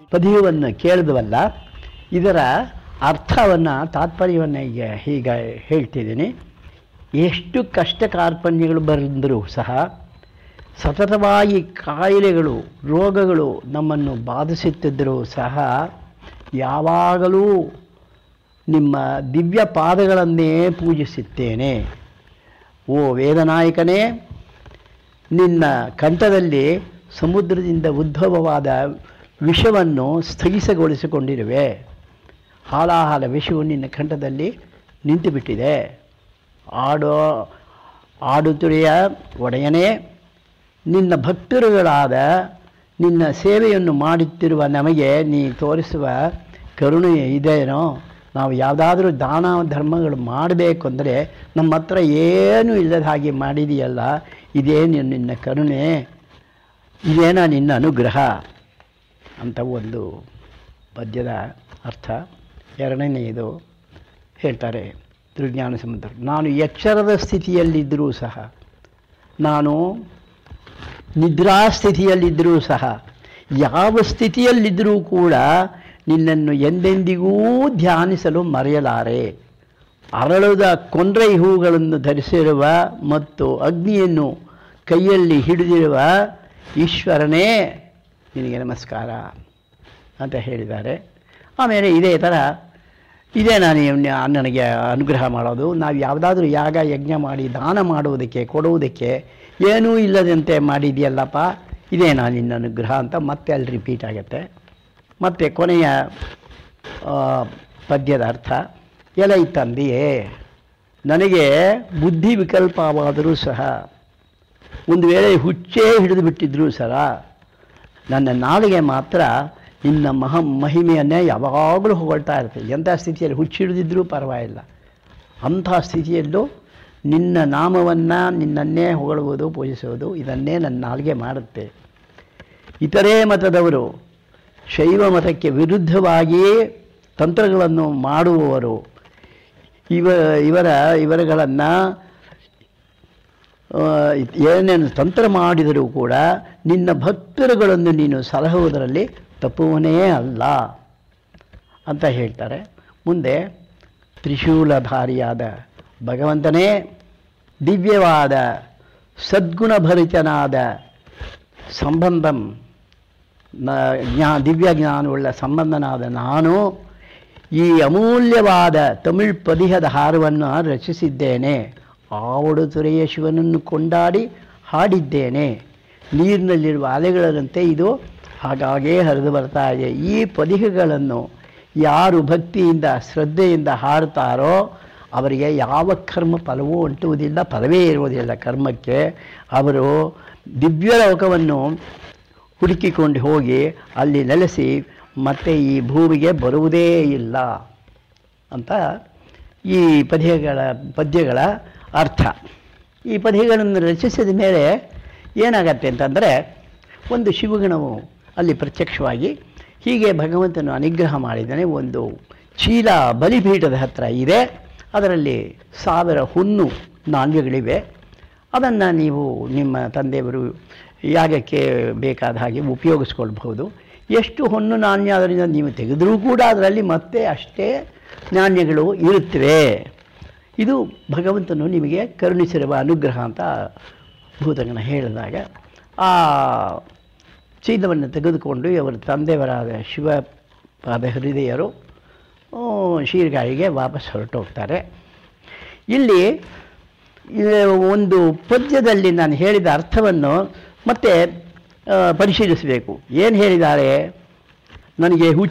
ಪದ್ಯವನ್ನು ಕೇಳಿದ್ವಲ್ಲ ಇದರ ಅರ್ಥವನ್ನು ತಾತ್ಪರ್ಯವನ್ನು ಈಗ ಹೀಗೆ ಹೇಳ್ತಿದ್ದೀನಿ ಎಷ್ಟು ಕಷ್ಟ ಕಾರ್ಪಣ್ಯಗಳು ಬಂದರೂ ಸಹ ಸತತವಾಗಿ ಕಾಯಿಲೆಗಳು ರೋಗಗಳು ನಮ್ಮನ್ನು ಬಾಧಿಸುತ್ತಿದ್ದರೂ ಸಹ ಯಾವಾಗಲೂ ನಿಮ್ಮ ದಿವ್ಯ ಪಾದಗಳನ್ನೇ ಪೂಜಿಸುತ್ತೇನೆ ಓ ವೇದನಾಯಕನೇ ನಿನ್ನ ಕಂಠದಲ್ಲಿ ಸಮುದ್ರದಿಂದ ಉದ್ಭವವಾದ ವಿಷವನ್ನು ಸ್ಥಗಿಸಗೊಳಿಸಿಕೊಂಡಿರುವೆ ಹಾಲಾಹಲ ವಿಷವು ನಿನ್ನ ಕಂಠದಲ್ಲಿ ನಿಂತುಬಿಟ್ಟಿದೆ ಆಡೋ ಆಡುತುರಿಯ ಒಡೆಯನೇ ನಿನ್ನ ಭಕ್ತರುಗಳಾದ ನಿನ್ನ ಸೇವೆಯನ್ನು ಮಾಡುತ್ತಿರುವ ನಮಗೆ ನೀ ತೋರಿಸುವ ಕರುಣೆ ಇದೇನೋ ನಾವು ಯಾವುದಾದ್ರೂ ದಾನ ಧರ್ಮಗಳು ಮಾಡಬೇಕು ಅಂದರೆ ನಮ್ಮ ಹತ್ರ ಏನೂ ಇಲ್ಲದ ಹಾಗೆ ಮಾಡಿದೆಯಲ್ಲ ಇದೇನು ನಿನ್ನ ಕರುಣೆ ಇದೇನ ನಿನ್ನ ಅನುಗ್ರಹ ಅಂತ ಒಂದು ಪದ್ಯದ ಅರ್ಥ ಎರಡನೆಯದು ಹೇಳ್ತಾರೆ ತ್ರಿಜ್ಞಾನ ಸಮುದ್ರ ನಾನು ಎಚ್ಚರದ ಸ್ಥಿತಿಯಲ್ಲಿದ್ದರೂ ಸಹ ನಾನು ನಿದ್ರಾ ಸ್ಥಿತಿಯಲ್ಲಿದ್ದರೂ ಸಹ ಯಾವ ಸ್ಥಿತಿಯಲ್ಲಿದ್ದರೂ ಕೂಡ ನಿನ್ನನ್ನು ಎಂದೆಂದಿಗೂ ಧ್ಯಾನಿಸಲು ಮರೆಯಲಾರೆ ಅರಳದ ಕೊಂಡ್ರೈ ಹೂಗಳನ್ನು ಧರಿಸಿರುವ ಮತ್ತು ಅಗ್ನಿಯನ್ನು ಕೈಯಲ್ಲಿ ಹಿಡಿದಿರುವ ಈಶ್ವರನೇ ನಿನಗೆ ನಮಸ್ಕಾರ ಅಂತ ಹೇಳಿದ್ದಾರೆ ಆಮೇಲೆ ಇದೇ ಥರ ಇದೇ ನಾನು ಇವ್ನ- ನನಗೆ ಅನುಗ್ರಹ ಮಾಡೋದು ನಾವು ಯಾವುದಾದ್ರೂ ಯಾಗ ಯಜ್ಞ ಮಾಡಿ ದಾನ ಮಾಡುವುದಕ್ಕೆ ಕೊಡುವುದಕ್ಕೆ ಏನೂ ಇಲ್ಲದಂತೆ ಮಾಡಿದೆಯಲ್ಲಪ್ಪ ಇದೇ ನಾನು ನಿನ್ನ ಅನುಗ್ರಹ ಅಂತ ಮತ್ತೆ ಅಲ್ಲಿ ರಿಪೀಟ್ ಆಗುತ್ತೆ ಮತ್ತು ಕೊನೆಯ ಆ, ಪದ್ಯದ ಅರ್ಥ ಎಲೈ ತಂದೆಯೇ ನನಗೆ ಬುದ್ಧಿ ವಿಕಲ್ಪವಾದರೂ ಸಹ ಒಂದು ವೇಳೆ ಹುಚ್ಚೇ ಹಿಡಿದು ಬಿಟ್ಟಿದ್ರೂ ಸಹ ನನ್ನ ನಾಲಿಗೆ ಮಾತ್ರ ನಿನ್ನ ಮಹ ಮಹಿಮೆಯನ್ನೇ ಯಾವಾಗಲೂ ಹೊಗಳ್ತಾ ಇರ್ತದೆ ಎಂಥ ಸ್ಥಿತಿಯಲ್ಲಿ ಹುಚ್ಚಿಡಿದಿದ್ರೂ ಪರವಾಗಿಲ್ಲ ಅಂಥ ಸ್ಥಿತಿಯಲ್ಲೂ ನಿನ್ನ ನಾಮವನ್ನು ನಿನ್ನನ್ನೇ ಹೊಗಳುವುದು ಪೂಜಿಸುವುದು ಇದನ್ನೇ ನನ್ನ ನಾಲಿಗೆ ಮಾಡುತ್ತೆ ಇತರೇ ಮತದವರು ಶೈವ ಮತಕ್ಕೆ ವಿರುದ್ಧವಾಗಿ ತಂತ್ರಗಳನ್ನು ಮಾಡುವವರು ಇವ ಇವರ ಇವರುಗಳನ್ನು ಆ, ಏನೇನು ತಂತ್ರ ಮಾಡಿದರೂ ಕೂಡ ನಿನ್ನ ಭಕ್ತರುಗಳನ್ನು ನೀನು ಸಲಹುವುದರಲ್ಲಿ ತಪ್ಪುವನೇ ಅಲ್ಲ ಅಂತ ಹೇಳ್ತಾರೆ ಮುಂದೆ ತ್ರಿಶೂಲಧಾರಿಯಾದ ಭಗವಂತನೇ ದಿವ್ಯವಾದ ಸದ್ಗುಣಭರಿತನಾದ ಸಂಬಂಧಂ ನ ಜ್ಞಾ ದಿವ್ಯ ಜ್ಞಾನವುಳ್ಳ ಸಂಬಂಧನಾದ ನಾನು ಈ ಅಮೂಲ್ಯವಾದ ತಮಿಳ್ ಪದಿಹದ ಹಾರವನ್ನು ರಚಿಸಿದ್ದೇನೆ ಆವಡು ತುರೆಯ ಶಿವನನ್ನು ಕೊಂಡಾಡಿ ಹಾಡಿದ್ದೇನೆ ನೀರಿನಲ್ಲಿರುವ ಅಲೆಗಳಂತೆ ಇದು ಹಾಗಾಗೇ ಹರಿದು ಬರ್ತಾ ಇದೆ ಈ ಪದಿಹಗಳನ್ನು ಯಾರು ಭಕ್ತಿಯಿಂದ ಶ್ರದ್ಧೆಯಿಂದ ಹಾಡ್ತಾರೋ ಅವರಿಗೆ ಯಾವ ಕರ್ಮ ಫಲವೂ ಅಂಟುವುದಿಲ್ಲ ಫಲವೇ ಇರುವುದಿಲ್ಲ ಕರ್ಮಕ್ಕೆ ಅವರು ದಿವ್ಯ ಲೋಕವನ್ನು ಹುಡುಕಿಕೊಂಡು ಹೋಗಿ ಅಲ್ಲಿ ನೆಲೆಸಿ ಮತ್ತೆ ಈ ಭೂಮಿಗೆ ಬರುವುದೇ ಇಲ್ಲ ಅಂತ ಈ ಪದ್ಯಗಳ ಪದ್ಯಗಳ ಅರ್ಥ ಈ ಪದ್ಯಗಳನ್ನು ರಚಿಸಿದ ಮೇಲೆ ಏನಾಗತ್ತೆ ಅಂತಂದರೆ ಒಂದು ಶಿವಗಣವು ಅಲ್ಲಿ ಪ್ರತ್ಯಕ್ಷವಾಗಿ ಹೀಗೆ ಭಗವಂತನು ಅನುಗ್ರಹ ಮಾಡಿದ್ದಾನೆ ಒಂದು ಚೀಲ ಬಲಿಪೀಠದ ಹತ್ರ ಇದೆ ಅದರಲ್ಲಿ ಸಾವಿರ ಹುಣ್ಣು ನಾಣ್ಯಗಳಿವೆ ಅದನ್ನು ನೀವು ನಿಮ್ಮ ತಂದೆಯವರು ಯಾಗಕ್ಕೆ ಬೇಕಾದ ಹಾಗೆ ಉಪಯೋಗಿಸ್ಕೊಳ್ಬಹುದು ಎಷ್ಟು ಹೊನ್ನು ನಾಣ್ಯ ಅದರಿಂದ ನೀವು ತೆಗೆದರೂ ಕೂಡ ಅದರಲ್ಲಿ ಮತ್ತೆ ಅಷ್ಟೇ ನಾಣ್ಯಗಳು ಇರುತ್ತವೆ ಇದು ಭಗವಂತನು ನಿಮಗೆ ಕರುಣಿಸಿರುವ ಅನುಗ್ರಹ ಅಂತ ಭೂತಗಣ ಹೇಳಿದಾಗ ಆ ಚೀಲವನ್ನು ತೆಗೆದುಕೊಂಡು ಅವರ ತಂದೆಯವರಾದ ಶಿವಪಾದ ಹೃದಯರು ಆ, ಶೀರ್ಗಾಳಿಗೆ ವಾಪಸ್ ಹೊರಟೋಗ್ತಾರೆ ಇಲ್ಲಿ ಈ ಒಂದು ಪದ್ಯದಲ್ಲಿ ನಾನು ಹೇಳಿದ ಅರ್ಥವನ್ನು ಮತ್ತೆ ಆ, ಪರಿಶೀಲಿಸಬೇಕು ಏನು ಹೇಳಿದ್ದಾರೆ ನನಗೆ ಹುಚ್ಚು